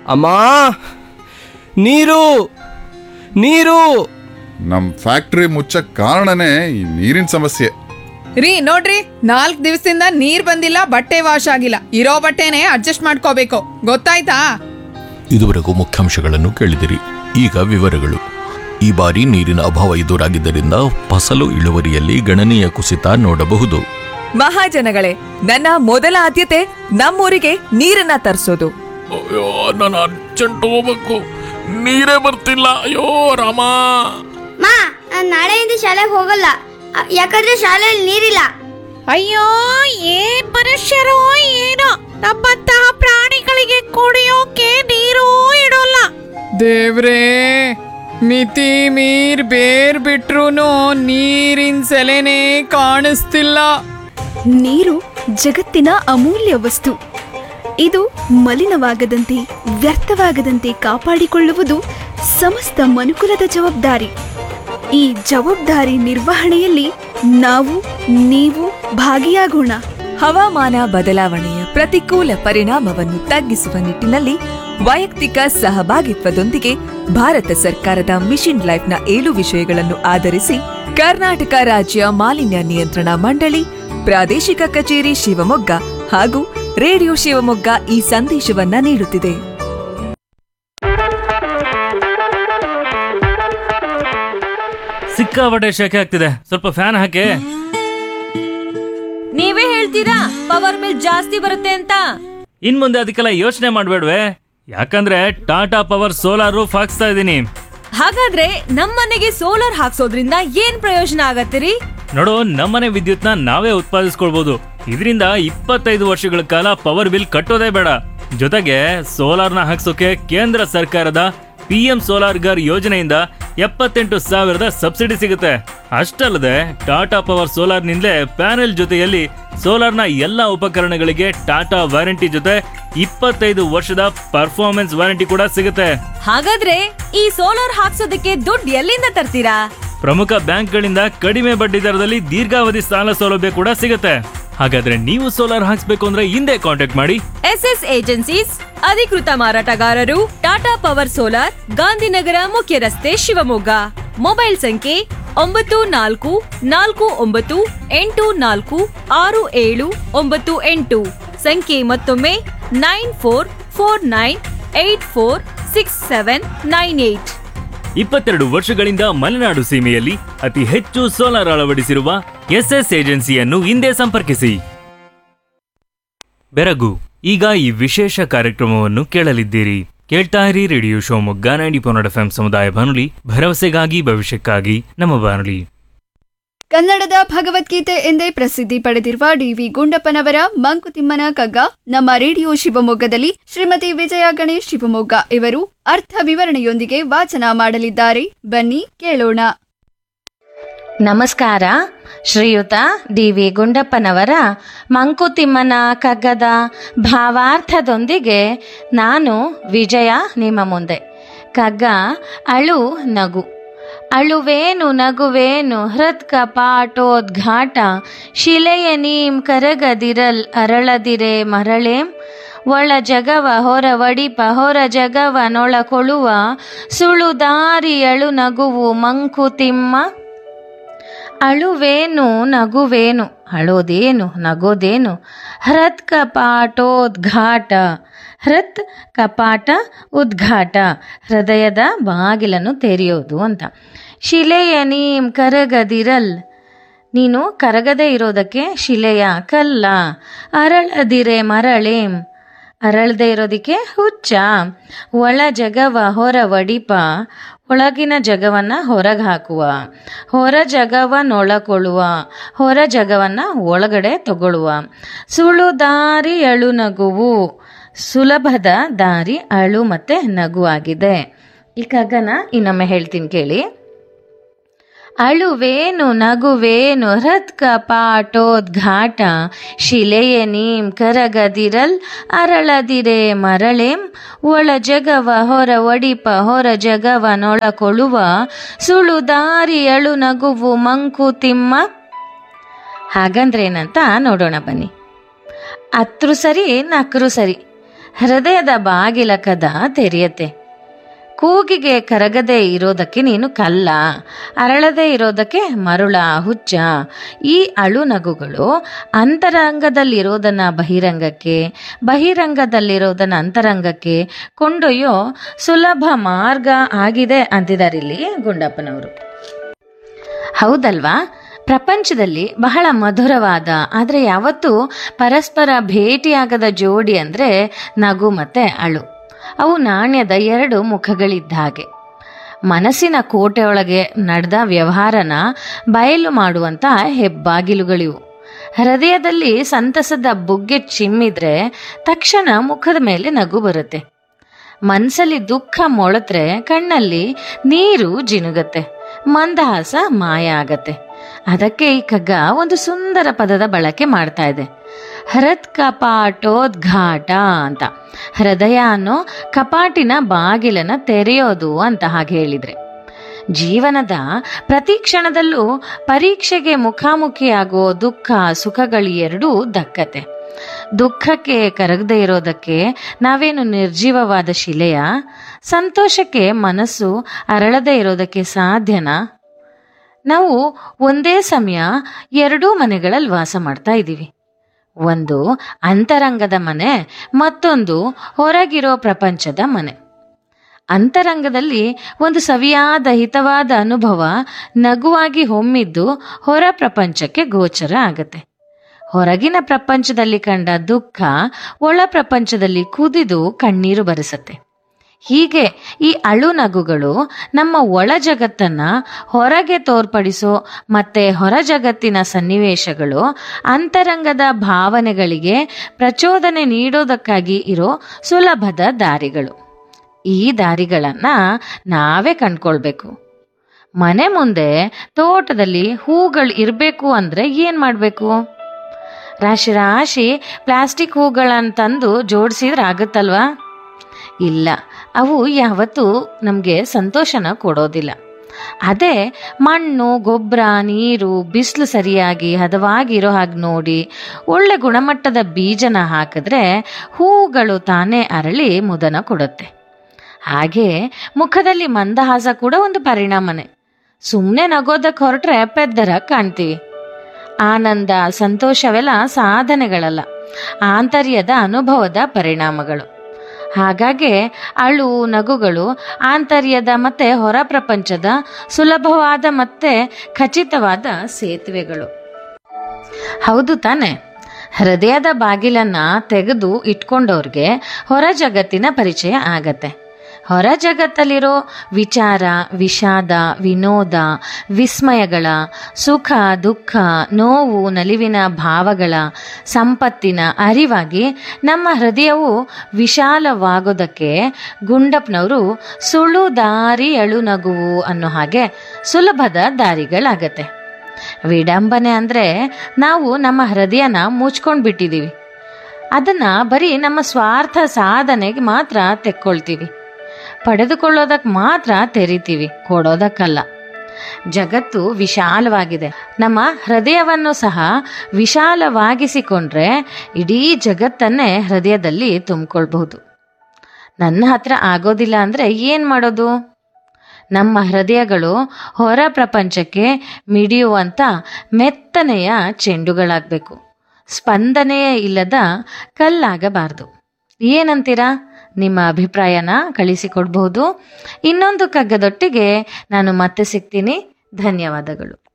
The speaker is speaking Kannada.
ಅಮ್ಮ ನೀರು ನೀರು ನಮ್ ಫ್ಯಾಕ್ಟ್ರಿ ಮುಚ್ಚಕ್ ಕಾರಣನೇ ಈ ನೀರಿನ ಸಮಸ್ಯೆ ರೀ ನೋಡ್ರಿ ನಾಲ್ಕ್ ದಿವಸದಿಂದ ನೀರ್ ಬಂದಿಲ್ಲ ಬಟ್ಟೆ ವಾಶ್ ಆಗಿಲ್ಲ ಇರೋ ಬಟ್ಟೆನೆ ಅಡ್ಜಸ್ಟ್ ಮಾಡ್ಕೋಬೇಕು ಗೊತ್ತಾಯ್ತಾ ಇದುವರೆಗೂ ಮುಖ್ಯಾಂಶಗಳನ್ನು ಕೇಳಿದಿರಿ ಈಗ ವಿವರಗಳು ಈ ಬಾರಿ ನೀರಿನ ಅಭಾವ ಎದುರಾಗಿದ್ದರಿಂದ ಫಸಲು ಇಳುವರಿಯಲ್ಲಿ ಗಣನೀಯ ಕುಸಿತ ನೋಡಬಹುದು ಮಹಾಜನಗಳೇ ನನ್ನ ಮೊದಲ ಆದ್ಯತೆ ನಮ್ಮೂರಿಗೆ ನೀರನ್ನ ತರಿಸೋದು ಅಯ್ಯೋ ನಾನು ಅರ್ಜೆಂಟ್ ಹೋಗ್ಬೇಕು ನೀರೇ ಬರ್ತಿಲ್ಲ ಅಯ್ಯೋ ರಾಮ ಮಾ ನಾನ್ ನಾಳೆಯಿಂದ ಶಾಲೆಗೆ ಹೋಗಲ್ಲ ಅ, ಯಾಕಂದ್ರೆ ಶಾಲೆಯಲ್ಲಿ ನೀರಿಲ್ಲ ಅಯ್ಯೋ ಏನ್ ಮನುಷ್ಯರು ಏನೋ ನಮ್ಮಂತಹ ಪ್ರಾಣಿಗಳಿಗೆ ಕುಡಿಯೋಕೆ ನೀರು ಇಡೋಲ್ಲ ದೇವ್ರೇ ಮಿತಿ ಮೀರ್ ಬೇರ್ ಬಿಟ್ರುನು ನೀರಿನ ಸೆಲೆನೇ ಕಾಣಿಸ್ತಿಲ್ಲ ನೀರು ಜಗತ್ತಿನ ಅಮೂಲ್ಯ ವಸ್ತು ಇದು ಮಲಿನವಾಗದಂತೆ ವ್ಯರ್ಥವಾಗದಂತೆ ಕಾಪಾಡಿಕೊಳ್ಳುವುದು ಸಮಸ್ತ ಮನುಕುಲದ ಜವಾಬ್ದಾರಿ ಈ ಜವಾಬ್ದಾರಿ ನಿರ್ವಹಣೆಯಲ್ಲಿ ನಾವು ನೀವು ಭಾಗಿಯಾಗೋಣ ಹವಾಮಾನ ಬದಲಾವಣೆಯ ಪ್ರತಿಕೂಲ ಪರಿಣಾಮವನ್ನು ತಗ್ಗಿಸುವ ನಿಟ್ಟಿನಲ್ಲಿ ವೈಯಕ್ತಿಕ ಸಹಭಾಗಿತ್ವದೊಂದಿಗೆ ಭಾರತ ಸರ್ಕಾರದ ಮಿಷನ್ ಲೈಫ್ನ ಏಳು ವಿಷಯಗಳನ್ನು ಆಧರಿಸಿ ಕರ್ನಾಟಕ ರಾಜ್ಯ ಮಾಲಿನ್ಯ ನಿಯಂತ್ರಣ ಮಂಡಳಿ ಪ್ರಾದೇಶಿಕ ಕಚೇರಿ ಶಿವಮೊಗ್ಗ ಹಾಗೂ ರೇಡಿಯೋ ಶಿವಮೊಗ್ಗ ಈ ಸಂದೇಶವನ್ನ ನೀಡುತ್ತಿದೆ ಸಿಕ್ಕಾಪಟ್ಟೆ ಶೆಕೆ ಆಗ್ತಿದೆ ಸ್ವಲ್ಪ ಫ್ಯಾನ್ ಹಾಕಿ ನೀವೇ ಹೇಳ್ತೀರಾ ಪವರ್ ಬಿಲ್ ಜಾಸ್ತಿ ಬರುತ್ತೆ ಅಂತ ಇನ್ ಮುಂದೆ ಅದಕ್ಕೆಲ್ಲ ಯೋಚನೆ ಮಾಡ್ಬೇಡ್ವೆ ಯಾಕಂದ್ರೆ ಟಾಟಾ ಪವರ್ ಸೋಲಾರ್ ರೂಫ್ ಹಾಕ್ಸ್ತಾ ಇದ್ದೀನಿ ಹಾಗಾದ್ರೆ ನಮ್ಮನೆಗೆ ಸೋಲಾರ್ ಹಾಕ್ಸೋದ್ರಿಂದ ಏನ್ ಪ್ರಯೋಜನ ಆಗತ್ತಿರಿ ನೋಡು ನಮ್ಮನೆ ವಿದ್ಯುತ್ನ ನಾವೇ ಉತ್ಪಾದಿಸ್ಕೊಳ್ಬಹುದು ಇದರಿಂದ ಇಪ್ಪತ್ತೈದು ವರ್ಷಗಳ ಕಾಲ ಪವರ್ ಬಿಲ್ ಕಟ್ಟೋದೇ ಬೇಡ ಜೊತೆಗೆ ಸೋಲಾರ್ನ ಹಾಕ್ಸೋಕೆ ಕೇಂದ್ರ ಸರ್ಕಾರದ ಪಿ ಎಂ ಸೋಲಾರ್ ಗರ್ ಯೋಜನೆಯಿಂದ ಎಪ್ಪತ್ತೆಂಟು ಸಾವಿರದ ಸಬ್ಸಿಡಿ ಸಿಗುತ್ತೆ ಅಷ್ಟಲ್ಲದೆ ಟಾಟಾ ಪವರ್ ಸೋಲಾರ್ನಿಂದಲೇ ಪ್ಯಾನೆಲ್ ಜೊತೆಯಲ್ಲಿ ಸೋಲಾರ್ನ ಎಲ್ಲ ಉಪಕರಣಗಳಿಗೆ ಟಾಟಾ ವಾರಂಟಿ ಜೊತೆ ಇಪ್ಪತ್ತೈದು ವರ್ಷದ ಪರ್ಫಾರ್ಮೆನ್ಸ್ ವಾರಂಟಿ ಕೂಡ ಸಿಗುತ್ತೆ ಹಾಗಾದ್ರೆ ಈ ಸೋಲಾರ್ ಹಾಕ್ಸೋದಕ್ಕೆ ದುಡ್ಡು ಎಲ್ಲಿಂದ ತರ್ತೀರಾ ಪ್ರಮುಖ ಬ್ಯಾಂಕ್ಗಳಿಂದ ಕಡಿಮೆ ಬಡ್ಡಿ ದರದಲ್ಲಿ ದೀರ್ಘಾವಧಿ ಸಾಲ ಸೌಲಭ್ಯ ಕೂಡ ಸಿಗುತ್ತೆ ಹಾಗಾದ್ರೆ ನೀವು ಸೋಲಾರ್ ಹಾಕ್ಸ್ಬೇಕು ಅಂದ್ರೆ ಹಿಂದೆ ಕಾಂಟ್ಯಾಕ್ಟ್ ಮಾಡಿ ಎಸ್ ಎಸ್ ಏಜೆನ್ಸೀಸ್ ಅಧಿಕೃತ ಮಾರಾಟಗಾರರು ಟಾಟಾ ಪವರ್ ಸೋಲಾರ್ ಗಾಂಧಿನಗರ ಮುಖ್ಯ ರಸ್ತೆ ಶಿವಮೊಗ್ಗ ಮೊಬೈಲ್ ಸಂಖ್ಯೆ ಒಂಬತ್ತು ನಾಲ್ಕು ನಾಲ್ಕು ಒಂಬತ್ತು ಎಂಟು ನಾಲ್ಕು ಆರು ಏಳು ಒಂಬತ್ತು ಎಂಟು ಸಂಖ್ಯೆ ಮತ್ತೊಮ್ಮೆ nine four four nine eight four six seven nine eight ಇಪ್ಪತ್ತೆರಡು ವರ್ಷಗಳಿಂದ ಮಲೆನಾಡು ಸೀಮೆಯಲ್ಲಿ ಅತಿ ಹೆಚ್ಚು ಸೋಲಾರ್ ಅಳವಡಿಸಿರುವ ಎಸ್ಎಸ್ ಏಜೆನ್ಸಿಯನ್ನು ಹಿಂದೆ ಸಂಪರ್ಕಿಸಿ ಬೆರಗು ಈಗ ಈ ವಿಶೇಷ ಕಾರ್ಯಕ್ರಮವನ್ನು ಕೇಳಲಿದ್ದೀರಿ ಕೇಳ್ತಾ ಇರಿ ರೇಡಿಯೋ ಶಿವಮೊಗ್ಗ ನೈಂಟಿ ಪೊನ್ನಡ ಎಫ್ ಸಮುದಾಯ ಬಾನುಲಿ ಭರವಸೆಗಾಗಿ ಭವಿಷ್ಯಕ್ಕಾಗಿ ನಮ್ಮ ಬಾನುಲಿ ಕನ್ನಡದ ಭಗವದ್ಗೀತೆ ಎಂದೇ ಪ್ರಸಿದ್ಧಿ ಪಡೆದಿರುವ ಡಿವಿ ಗುಂಡಪ್ಪನವರ ಮಂಕುತಿಮ್ಮನ ಕಗ್ಗ ನಮ್ಮ ರೇಡಿಯೋ ಶಿವಮೊಗ್ಗದಲ್ಲಿ ಶ್ರೀಮತಿ ವಿಜಯ ಗಣೇಶ್ ಶಿವಮೊಗ್ಗ ಇವರು ಅರ್ಥ ವಿವರಣೆಯೊಂದಿಗೆ ವಾಚನ ಮಾಡಲಿದ್ದಾರೆ ಬನ್ನಿ ಕೇಳೋಣ ನಮಸ್ಕಾರ ಶ್ರೀಯುತ ಡಿ ವಿ ಗುಂಡಪ್ಪನವರ ಮಂಕುತಿಮ್ಮನ ಕಗ್ಗದ ಭಾವಾರ್ಥದೊಂದಿಗೆ ನಾನು ವಿಜಯ ನಿಮ್ಮ ಮುಂದೆ ಕಗ್ಗ ಅಳು ನಗು ಅಳುವೇನು ನಗುವೇನು ಹೃತ್ಕಪಾಟೋದ್ಘಾಟ ಶಿಲೆಯ ನೀಂ ಕರಗದಿರಲ್ ಅರಳದಿರೆ ಮರಳೇಂ ಒಳ ಜಗವ ಹೊರ ವಡಿಪ ಹೊರ ಜಗವ ನೊಳಕೊಳುವ ಸುಳುದಾರಿ ಅಳು ನಗುವು ಮಂಕುತಿಮ್ಮ ಅಳುವೇನು ನಗುವೇನು ಅಳೋದೇನು ನಗೋದೇನು ಹೃತ್ ಕಪಾಟೋದ್ಘಾಟ ಹೃತ್ ಕಪಾಟ ಉದ್ಘಾಟ ಹೃದಯದ ಬಾಗಿಲನ್ನು ತೆರೆಯೋದು ಅಂತ ಶಿಲೆಯ ನೀಂ ಕರಗದಿರಲ್ ನೀನು ಕರಗದೆ ಇರೋದಕ್ಕೆ ಶಿಲೆಯ ಕಲ್ಲ ಅರಳದಿರೆ ಮರಳೇಂ ಅರಳದೆ ಇರೋದಕ್ಕೆ ಹುಚ್ಚ ಒಳ ಜಗವ ಹೊರ ವಡಿಪ ಒಳಗಿನ ಜಗವನ್ನ ಹೊರಗೆ ಹಾಕುವ ಹೊರ ಜಗವನ್ನೊಳಕೊಳ್ಳುವ ಹೊರ ಜಗವನ್ನ ಒಳಗಡೆ ತಗೊಳ್ಳುವ ಸುಳು ದಾರಿ ಅಳು ನಗುವು ಸುಲಭದ ದಾರಿ ಅಳು ಮತ್ತೆ ನಗು ಆಗಿದೆ ಈ ಕಗ್ಗನ ಇನ್ನೊಮ್ಮೆ ಹೇಳ್ತೀನಿ ಕೇಳಿ ಅಳುವೇನು ನಗುವೇನು ಹೃತ್ಕ ಪಾಟೋದ್ಘಾಟ ಶಿಲೆಯ ನೀಂ ಕರಗದಿರಲ್ ಅರಳದಿರೆ ಮರಳೇಂ ಒಳ ಜಗವ ಹೊರ ಒಡಿಪ ಹೊರ ಜಗವ ನೊಳಕೊಳ್ಳುವ ಸುಳು ದಾರಿ ಅಳು ನಗುವು ಮಂಕುತಿಮ್ಮ ಹಾಗಂದ್ರೆ ಏನಂತ ನೋಡೋಣ ಬನ್ನಿ ಅತ್ರು ಸರಿ ನಕ್ರು ಸರಿ ಹೃದಯದ ಬಾಗಿಲ ಕದ ತೆರೆಯತ್ತೆ ಕೂಗಿಗೆ ಕರಗದೆ ಇರೋದಕ್ಕೆ ನೀನು ಕಲ್ಲ ಅರಳದೆ ಇರೋದಕ್ಕೆ ಮರುಳ ಹುಚ್ಚ ಈ ಅಳು ನಗುಗಳು ಅಂತರಂಗದಲ್ಲಿರೋದನ್ನ ಬಹಿರಂಗಕ್ಕೆ ಬಹಿರಂಗದಲ್ಲಿರೋದನ್ನ ಅಂತರಂಗಕ್ಕೆ ಕೊಂಡೊಯ್ಯೋ ಸುಲಭ ಮಾರ್ಗ ಆಗಿದೆ ಅಂತಿದ್ದಾರೆ ಇಲ್ಲಿ ಗುಂಡಪ್ಪನವರು ಹೌದಲ್ವಾ ಪ್ರಪಂಚದಲ್ಲಿ ಬಹಳ ಮಧುರವಾದ ಆದರೆ ಯಾವತ್ತೂ ಪರಸ್ಪರ ಭೇಟಿಯಾಗದ ಜೋಡಿ ಅಂದರೆ ನಗು ಮತ್ತೆ ಅಳು ಅವು ನಾಣ್ಯದ ಎರಡು ಮುಖಗಳಿದ್ದ ಹಾಗೆ ಮನಸ್ಸಿನ ಕೋಟೆಯೊಳಗೆ ನಡೆದ ವ್ಯವಹಾರನ ಬಯಲು ಮಾಡುವಂಥ ಹೆಬ್ಬಾಗಿಲುಗಳಿವು ಹೃದಯದಲ್ಲಿ ಸಂತಸದ ಬುಗ್ಗೆ ಚಿಮ್ಮಿದ್ರೆ ತಕ್ಷಣ ಮುಖದ ಮೇಲೆ ನಗು ಬರುತ್ತೆ ಮನ್ಸಲ್ಲಿ ದುಃಖ ಮೊಳತ್ರೆ ಕಣ್ಣಲ್ಲಿ ನೀರು ಜಿನುಗತ್ತೆ ಮಂದಹಾಸ ಮಾಯ ಆಗತ್ತೆ ಅದಕ್ಕೆ ಈ ಕಗ್ಗ ಒಂದು ಸುಂದರ ಪದದ ಬಳಕೆ ಮಾಡ್ತಾ ಇದೆ ಹೃತ್ ಕಪಾಟೋದ್ಘಾಟ ಅಂತ ಹೃದಯ ಅನ್ನೋ ಕಪಾಟಿನ ಬಾಗಿಲನ್ನ ತೆರೆಯೋದು ಅಂತ ಹಾಗೆ ಹೇಳಿದ್ರೆ ಜೀವನದ ಪ್ರತಿ ಕ್ಷಣದಲ್ಲೂ ಪರೀಕ್ಷೆಗೆ ಮುಖಾಮುಖಿಯಾಗೋ ದುಃಖ ಸುಖಗಳು ಎರಡೂ ದಕ್ಕತೆ ದುಃಖಕ್ಕೆ ಕರಗದೆ ಇರೋದಕ್ಕೆ ನಾವೇನು ನಿರ್ಜೀವವಾದ ಶಿಲೆಯ ಸಂತೋಷಕ್ಕೆ ಮನಸ್ಸು ಅರಳದೆ ಇರೋದಕ್ಕೆ ಸಾಧ್ಯನಾ ನಾವು ಒಂದೇ ಸಮಯ ಎರಡೂ ಮನೆಗಳಲ್ಲಿ ವಾಸ ಮಾಡ್ತಾ ಇದ್ದೀವಿ ಒಂದು ಅಂತರಂಗದ ಮನೆ ಮತ್ತೊಂದು ಹೊರಗಿರೋ ಪ್ರಪಂಚದ ಮನೆ ಅಂತರಂಗದಲ್ಲಿ ಒಂದು ಸವಿಯಾದ ಹಿತವಾದ ಅನುಭವ ನಗುವಾಗಿ ಹೊಮ್ಮಿದ್ದು ಹೊರ ಪ್ರಪಂಚಕ್ಕೆ ಗೋಚರ ಆಗತ್ತೆ ಹೊರಗಿನ ಪ್ರಪಂಚದಲ್ಲಿ ಕಂಡ ದುಃಖ ಒಳ ಪ್ರಪಂಚದಲ್ಲಿ ಕುದಿದು ಕಣ್ಣೀರು ಬರೆಸತ್ತೆ ಹೀಗೆ ಈ ಅಳು ನಗುಗಳು ನಮ್ಮ ಒಳ ಜಗತ್ತನ್ನ ಹೊರಗೆ ತೋರ್ಪಡಿಸೋ ಮತ್ತೆ ಹೊರ ಜಗತ್ತಿನ ಸನ್ನಿವೇಶಗಳು ಅಂತರಂಗದ ಭಾವನೆಗಳಿಗೆ ಪ್ರಚೋದನೆ ನೀಡೋದಕ್ಕಾಗಿ ಇರೋ ಸುಲಭದ ದಾರಿಗಳು ಈ ದಾರಿಗಳನ್ನ ನಾವೇ ಕಂಡ್ಕೊಳ್ಬೇಕು ಮನೆ ಮುಂದೆ ತೋಟದಲ್ಲಿ ಹೂಗಳು ಇರಬೇಕು ಅಂದ್ರೆ ಏನ್ ಮಾಡಬೇಕು ರಾಶಿ ರಾಶಿ ಪ್ಲಾಸ್ಟಿಕ್ ಹೂಗಳನ್ನ ತಂದು ಜೋಡಿಸಿದ್ರೆ ಆಗುತ್ತಲ್ವಾ ಇಲ್ಲ ಅವು ಯಾವತ್ತೂ ನಮಗೆ ಸಂತೋಷನ ಕೊಡೋದಿಲ್ಲ ಅದೇ ಮಣ್ಣು ಗೊಬ್ಬರ ನೀರು ಬಿಸಿಲು ಸರಿಯಾಗಿ ಹದವಾಗಿರೋ ಹಾಗೆ ನೋಡಿ ಒಳ್ಳೆ ಗುಣಮಟ್ಟದ ಬೀಜನ ಹಾಕಿದ್ರೆ ಹೂಗಳು ತಾನೇ ಅರಳಿ ಮುದನ ಕೊಡುತ್ತೆ ಹಾಗೆ ಮುಖದಲ್ಲಿ ಮಂದಹಾಸ ಕೂಡ ಒಂದು ಪರಿಣಾಮನೇ ಸುಮ್ಮನೆ ನಗೋದಕ್ಕೆ ಹೊರಟ್ರೆ ಪೆದ್ದರ ಕಾಣ್ತೀವಿ ಆನಂದ ಸಂತೋಷವೆಲ್ಲ ಸಾಧನೆಗಳಲ್ಲ ಆಂತರ್ಯದ ಅನುಭವದ ಪರಿಣಾಮಗಳು ಹಾಗಾಗಿ ಅಳು ನಗುಗಳು ಆಂತರ್ಯದ ಮತ್ತೆ ಹೊರ ಪ್ರಪಂಚದ ಸುಲಭವಾದ ಮತ್ತೆ ಖಚಿತವಾದ ಸೇತುವೆಗಳು ಹೌದು ತಾನೆ ಹೃದಯದ ಬಾಗಿಲನ್ನ ತೆಗೆದು ಇಟ್ಕೊಂಡವ್ರಿಗೆ ಹೊರ ಜಗತ್ತಿನ ಪರಿಚಯ ಆಗತ್ತೆ ಹೊರ ಜಗತ್ತಲ್ಲಿರೋ ವಿಚಾರ ವಿಷಾದ ವಿನೋದ ವಿಸ್ಮಯಗಳ ಸುಖ ದುಃಖ ನೋವು ನಲಿವಿನ ಭಾವಗಳ ಸಂಪತ್ತಿನ ಅರಿವಾಗಿ ನಮ್ಮ ಹೃದಯವು ವಿಶಾಲವಾಗೋದಕ್ಕೆ ಗುಂಡಪ್ಪನವರು ಸುಳ್ಳು ದಾರಿ ಅಳು ನಗುವು ಅನ್ನೋ ಹಾಗೆ ಸುಲಭದ ದಾರಿಗಳಾಗತ್ತೆ ವಿಡಂಬನೆ ಅಂದ್ರೆ ನಾವು ನಮ್ಮ ಹೃದಯನ ಮುಚ್ಕೊಂಡು ಬಿಟ್ಟಿದೀವಿ ಅದನ್ನ ಬರೀ ನಮ್ಮ ಸ್ವಾರ್ಥ ಸಾಧನೆಗೆ ಮಾತ್ರ ತೆಕ್ಕೊಳ್ತೀವಿ ಪಡೆದುಕೊಳ್ಳೋದಕ್ಕೆ ಮಾತ್ರ ತೆರಿತೀವಿ ಕೊಡೋದಕ್ಕಲ್ಲ ಜಗತ್ತು ವಿಶಾಲವಾಗಿದೆ ನಮ್ಮ ಹೃದಯವನ್ನು ಸಹ ವಿಶಾಲವಾಗಿಸಿಕೊಂಡ್ರೆ ಇಡೀ ಜಗತ್ತನ್ನೇ ಹೃದಯದಲ್ಲಿ ತುಂಬಿಕೊಳ್ಬಹುದು ನನ್ನ ಹತ್ರ ಆಗೋದಿಲ್ಲ ಅಂದರೆ ಏನು ಮಾಡೋದು ನಮ್ಮ ಹೃದಯಗಳು ಹೊರ ಪ್ರಪಂಚಕ್ಕೆ ಮಿಡಿಯುವಂಥ ಮೆತ್ತನೆಯ ಚೆಂಡುಗಳಾಗಬೇಕು ಸ್ಪಂದನೆಯೇ ಇಲ್ಲದ ಕಲ್ಲಾಗಬಾರ್ದು ಏನಂತೀರಾ ನಿಮ್ಮ ಅಭಿಪ್ರಾಯನ ಕಳಿಸಿಕೊಡ್ಬಹುದು ಇನ್ನೊಂದು ಕಗ್ಗದೊಟ್ಟಿಗೆ ನಾನು ಮತ್ತೆ ಸಿಗ್ತೀನಿ ಧನ್ಯವಾದಗಳು